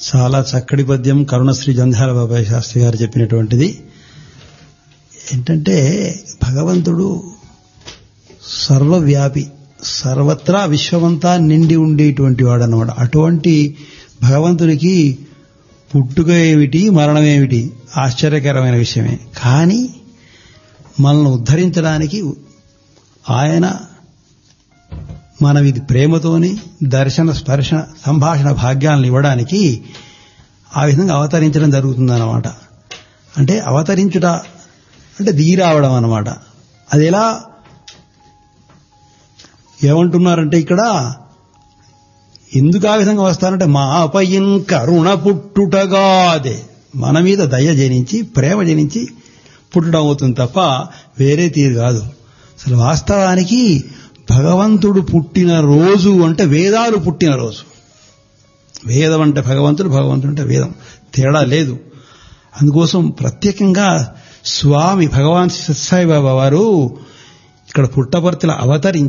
చాలా చక్కటి పద్యం కరుణశ్రీ జంధ్యాల బాబాయ్ శాస్త్రి గారు చెప్పినటువంటిది ఏంటంటే భగవంతుడు సర్వవ్యాపి సర్వత్రా విశ్వమంతా నిండి ఉండేటువంటి వాడు అన్నమాట అటువంటి భగవంతునికి పుట్టుక ఏమిటి మరణం ఏమిటి ఆశ్చర్యకరమైన విషయమే కానీ మనల్ని ఉద్ధరించడానికి ఆయన మనం ఇది ప్రేమతోని దర్శన స్పర్శ సంభాషణ భాగ్యాలను ఇవ్వడానికి ఆ విధంగా అవతరించడం జరుగుతుందన్నమాట అంటే అవతరించుట అంటే దిగిరావడం అన్నమాట అది ఎలా ఏమంటున్నారంటే ఇక్కడ ఎందుకు ఆ విధంగా వస్తారంటే మాపయిన్ కరుణ పుట్టుటగాదే మన మీద దయ జనించి ప్రేమ జనించి పుట్టడం అవుతుంది తప్ప వేరే తీరు కాదు అసలు వాస్తవానికి భగవంతుడు పుట్టిన రోజు అంటే వేదాలు పుట్టిన రోజు వేదం అంటే భగవంతుడు భగవంతుడు అంటే వేదం తేడా లేదు అందుకోసం ప్రత్యేకంగా స్వామి భగవాన్ సత్సాయి బాబా వారు ఇక్కడ పుట్టపర్తిలో అవతరించి